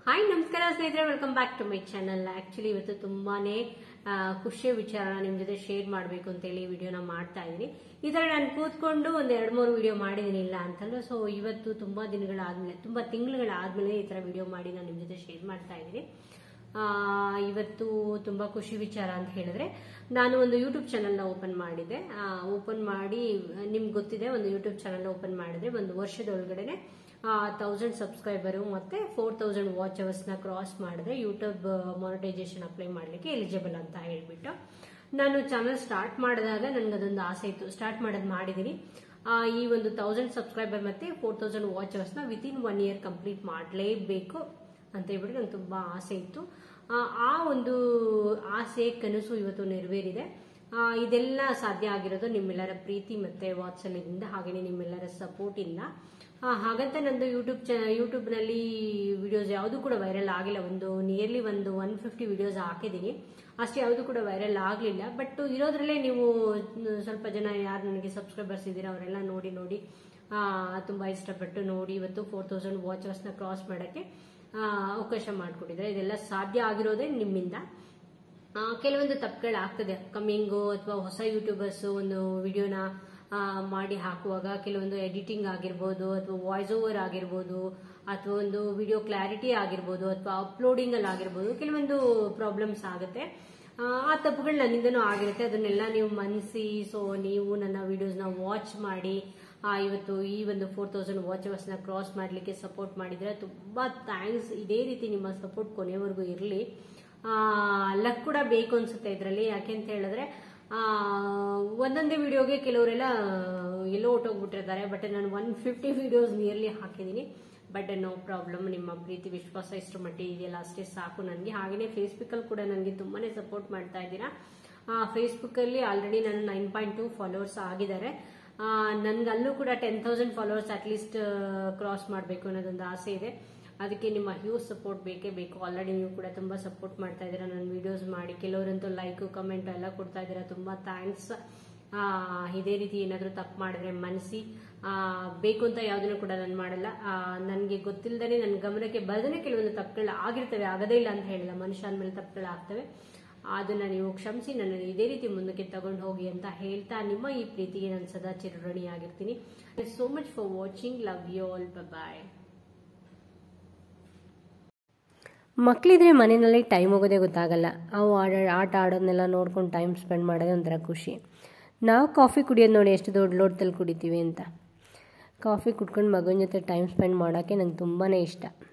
hi ನಮಸ್ಕಾರ ಸ್ನೇಹಿತರೆ welcome back to my channel actually ಇವತ್ತು ತುಂಬಾನೇ ಆ, ಖುಷಿಯ ವಿಚಾರನ ನಿಮ್ ಜೊತೆ ಶೇರ್ ಮಾಡಬೇಕು ಅಂತೇಳಿ ವಿಡಿಯೋನ ಮಾಡ್ತಾ ಇದ್ದೀನಿ ಈ ತರ ನಾನು ಕೂತ್ಕೊಂಡು ಒಂದ್ ಎರಡ್ ಮೂರು ವಿಡಿಯೋ ಮಾಡಿದೀನಿ ಇಲ್ಲ ಅಂತಲ್ಲ ಸೊ ಇವತ್ತು ತುಂಬಾ ದಿನಗಳಾದ್ಮೇಲೆ ತುಂಬಾ ತಿಂಗಳುಗಳಾದ್ಮೇಲೆ ಈ ತರ ವಿಡಿಯೋ ಮಾಡಿ ನಾನು ನಿಮ್ ಜೊತೆ ಶೇರ್ ಮಾಡ್ತಾ ಇದ್ದೀನಿ ಆ, ಇವತ್ತು ತುಂಬಾ ಖುಷಿ ವಿಚಾರ ಅಂತ ಹೇಳಿದ್ರೆ ನಾನು ಒಂದು ಯೂಟ್ಯೂಬ್ ಚಾನಲ್ನ ಓಪನ್ ಮಾಡಿದೆ ಓಪನ್ ಮಾಡಿ ನಿಮ್ಗೆ ಗೊತ್ತಿದೆ ಒಂದು ಯೂಟ್ಯೂಬ್ ಚಾನಲ್ ಓಪನ್ ಮಾಡಿದ್ರೆ ಒಂದು ವರ್ಷದೊಳಗಡೆನೆ ತೌಸಂಡ್ ಸಬ್ಸ್ಕ್ರೈಬರು ಮತ್ತೆ ಫೋರ್ ತೌಸಂಡ್ ವಾಚ್ ಅವರ್ಸ್ನ ಕ್ರಾಸ್ ಮಾಡಿದ್ರೆ ಯೂಟ್ಯೂಬ್ ಮಾನಿಟೈಸೇಷನ್ ಅಪ್ಲೈ ಮಾಡಲಿಕ್ಕೆ ಎಲಿಜಿಬಲ್ ಅಂತ ಹೇಳ್ಬಿಟ್ಟು ನಾನು ಚಾನಲ್ ಸ್ಟಾರ್ಟ್ ಮಾಡಿದಾಗ ನನಗೆ ಅದೊಂದು ಆಸೆ ಇತ್ತು ಸ್ಟಾರ್ಟ್ ಮಾಡೋದು ಮಾಡಿದ್ದೀನಿ ಆ, ಈ ಒಂದು ತೌಸಂಡ್ ಸಬ್ಸ್ಕ್ರೈಬರ್ ಮತ್ತೆ ಫೋರ್ ತೌಸಂಡ್ ವಾಚ್ ಅವರ್ಸ್ನ ವಿತಿನ್ ಒನ್ ಇಯರ್ ಕಂಪ್ಲೀಟ್ ಮಾಡಲೇಬೇಕು ಅಂತ ಹೇಳ್ಬಿಟ್ಟು ನಂಗೆ ತುಂಬಾ ಆಸೆ ಇತ್ತು ಆ, ಆ ಒಂದು ಆಸೆ ಕನಸು ಇವತ್ತು ನೆರವೇರಿದೆ ಆ, ಇದೆಲ್ಲ ಸಾಧ್ಯ ಆಗಿರೋದು ನಿಮ್ಮೆಲ್ಲರ ಪ್ರೀತಿ ಮತ್ತೆ ವಾತ್ಸಲ್ಯದಿಂದ ಹಾಗೆಯೇ ನಿಮ್ಮೆಲ್ಲರ ಸಪೋರ್ಟ್ ಇಂದ ಆ, ಹಾಗಂತ ನಂದು ಯೂಟ್ಯೂಬ್ ಚ ಯೂಟ್ಯೂಬ್ನಲ್ಲಿ ವಿಡಿಯೋಸ್ ಯಾವುದು ಕೂಡ ವೈರಲ್ ಆಗಿಲ್ಲ ಒಂದು ನಿಯರ್ಲಿ ಒಂದು ಒನ್ ಫಿಫ್ಟಿ ವಿಡಿಯೋಸ್ ಹಾಕಿದ್ದೀನಿ ಅಷ್ಟು ಯಾವುದು ಕೂಡ ವೈರಲ್ ಆಗಲಿಲ್ಲ ಬಟ್ ಇರೋದ್ರಲ್ಲೇ ನೀವು ನ- ಸ್ವಲ್ಪ ಜನ ಯಾರು ನನಗೆ ಸಬ್ಸ್ಕ್ರೈಬರ್ಸ್ ಇದ್ದೀರಾ ಅವರೆಲ್ಲ ನೋಡಿ ನೋಡಿ ಆ, ತುಂಬಾ ಇಷ್ಟಪಟ್ಟು ನೋಡಿ ಇವತ್ತು ಫೋರ್ ತೌಸಂಡ್ ವಾಚರ್ಸ್ನ ಕ್ರಾಸ್ ಮಾಡೋಕ್ಕೆ ಆ, ಅವಕಾಶ ಮಾಡಿಕೊಟ್ಟಿದ್ದಾರೆ ಇದೆಲ್ಲ ಸಾಧ್ಯ ಆಗಿರೋದೇ ನಿಮ್ಮಿಂದ ಆ, ಕೆಲವೊಂದು ತಪ್ಪುಗಳಾಗ್ತದೆ ಕಮ್ಮಿಂಗು ಅಥವಾ ಹೊಸ ಯೂಟ್ಯೂಬರ್ಸ್ ಒಂದು ವಿಡಿಯೋನ ಮಾಡಿ ಹಾಕುವಾಗ ಕೆಲವೊಂದು ಎಡಿಟಿಂಗ್ ಆಗಿರ್ಬೋದು ಅಥವಾ ವಾಯ್ಸ್ ಓವರ್ ಆಗಿರ್ಬೋದು ಅಥವಾ ಒಂದು ವಿಡಿಯೋ ಕ್ಲಾರಿಟಿ ಆಗಿರ್ಬೋದು ಅಥವಾ ಅಪ್ಲೋಡಿಂಗ್ ಅಲ್ಲಿ ಆಗಿರ್ಬೋದು ಕೆಲವೊಂದು ಪ್ರಾಬ್ಲಮ್ಸ್ ಆಗುತ್ತೆ ಆ, ಆ ತಪ್ಪುಗಳು ನನ್ನಿಂದನೂ ಆಗಿರುತ್ತೆ ಅದನ್ನೆಲ್ಲ ನೀವು ಮನ್ಸಿ ಸೊ ನೀವು ನನ್ನ ವಿಡಿಯೋಸ್ನ ವಾಚ್ ಮಾಡಿ ಆ, ಇವತ್ತು ಈ ಒಂದು ಫೋರ್ ತೌಸಂಡ್ ವಾಚ್ ಅವರ್ಸ್ನ ಕ್ರಾಸ್ ಮಾಡಲಿಕ್ಕೆ ಸಪೋರ್ಟ್ ಮಾಡಿದ್ರೆ ತುಂಬಾ ಥ್ಯಾಂಕ್ಸ್ ಇದೇ ರೀತಿ ನಿಮ್ಮ ಸಪೋರ್ಟ್ ಕೊನೆವರೆಗೂ ಇರಲಿ ಲಕ್ ಕೂಡ ಬೇಕು ಅನ್ಸುತ್ತೆ ಇದರಲ್ಲಿ ಯಾಕೆ ಅಂತ ಹೇಳಿದ್ರೆ ಆ, ಒಂದೊಂದೇ ವಿಡಿಯೋಗೆ ಕೆಲವರೆಲ್ಲ ಎಲ್ಲೋ ಹೊಟ್ಟೋಗ್ಬಿಟ್ಟಿರ್ತಾರೆ ಬಟ್ ನಾನು ಒನ್ ಫಿಫ್ಟಿ ವಿಡಿಯೋಸ್ ನಿಯರ್ಲಿ ಹಾಕಿದ್ದೀನಿ ಬಟ್ ನೋ ಪ್ರಾಬ್ಲಮ್ ನಿಮ್ಮ ಪ್ರೀತಿ ವಿಶ್ವಾಸ ಇಷ್ಟು ಮಟ್ಟಿಗೆ ಇದೆಯಲ್ಲ ಅಷ್ಟೇ ಸಾಕು ನನಗೆ ಹಾಗೆಯೇ ಫೇಸ್ಬುಕ್ಕಲ್ಲಿ ಕೂಡ ನನಗೆ ತುಂಬಾನೇ ಸಪೋರ್ಟ್ ಮಾಡ್ತಾ ಇದ್ದೀರಾ ಫೇಸ್ಬುಕ್ಕಲ್ಲಿ ಆಲ್ರೆಡಿ ನಾನು ನೈನ್ ಪಾಯಿಂಟ್ ಟು ಫಾಲೋವರ್ಸ್ ಆಗಿದ್ದಾರೆ ನನ್ಗೆ ಅಲ್ಲೂ ಕೂಡ ten thousand followers at least cross ಮಾಡಬೇಕು ಅನ್ನೋದೊಂದು ಆಸೆ ಇದೆ ಅದಕ್ಕೆ ನಿಮ್ಮ ಹ್ಯೂಜ್ ಸಪೋರ್ಟ್ ಬೇಕೇ ಬೇಕು ಆಲ್ರೆಡಿ ನೀವು ಕೂಡ ತುಂಬಾ ಸಪೋರ್ಟ್ ಮಾಡ್ತಾ ಇದ್ದೀರಾ ನನ್ನ ವಿಡಿಯೋಸ್ ಮಾಡಿ ಕೆಲವರಂತೂ ಲೈಕ್ ಕಮೆಂಟ್ ಎಲ್ಲ ಕೊಡ್ತಾ ಇದ್ದೀರಾ ತುಂಬಾ ಥ್ಯಾಂಕ್ಸ್ ಇದೇ ರೀತಿ ಏನಾದರೂ ತಪ್ಪು ಮಾಡಿದ್ರೆ ಮನಸ್ಸಿ ಬೇಕು ಅಂತ ಯಾವುದನ್ನು ಕೂಡ ನಾನು ಮಾಡಲ್ಲ ನನಗೆ ಗೊತ್ತಿಲ್ಲದೇ ನನ್ನ ಗಮನಕ್ಕೆ ಬರದೇ ಕೆಲವೊಂದು ತಪ್ಪುಗಳು ಆಗಿರ್ತವೆ ಆಗದೇ ಇಲ್ಲ ಅಂತ ಹೇಳಿಲ್ಲ ಮನುಷ್ಯ ಅಂದಮೇಲೆ ತಪ್ಪುಗಳು ಆಗ್ತವೆ ಅದನ್ನ ನೀವು ಕ್ಷಮಿಸಿ ನನ್ನನ್ನು ಇದೇ ರೀತಿ ಮುಂದಕ್ಕೆ ತಗೊಂಡು ಹೋಗಿ ಅಂತ ಹೇಳ್ತಾ ನಿಮ್ಮ ಈ ಪ್ರೀತಿಗೆ ನಾನು ಸದಾ ಚಿರಋಣಿಯಾಗಿರ್ತೀನಿ so much for watching love you all bye ಮಕ್ಕಳಿದ್ರೆ ಮನೆಯಲ್ಲಿ ಟೈಮ್ ಹೋಗೋದೇ ಗೊತ್ತಾಗಲ್ಲ ಅವು ಆಡ ಆಟ ಆಡೋದನ್ನೆಲ್ಲ ನೋಡ್ಕೊಂಡು ಟೈಮ್ ಸ್ಪೆಂಡ್ ಮಾಡೋದೇ ಒಂಥರ ಖುಷಿ ನಾವು ಕಾಫಿ ಕುಡಿಯೋದು ನೋಡಿ ಎಷ್ಟು ದೊಡ್ಡ ಲೋಟದಲ್ಲಿ ಕುಡಿತೀವಿ ಅಂತ ಕಾಫಿ ಕುಡ್ಕೊಂಡು ಮಗನ ಜೊತೆ ಟೈಮ್ ಸ್ಪೆಂಡ್ ಮಾಡೋಕ್ಕೆ ನಂಗೆ ತುಂಬಾ ಇಷ್ಟ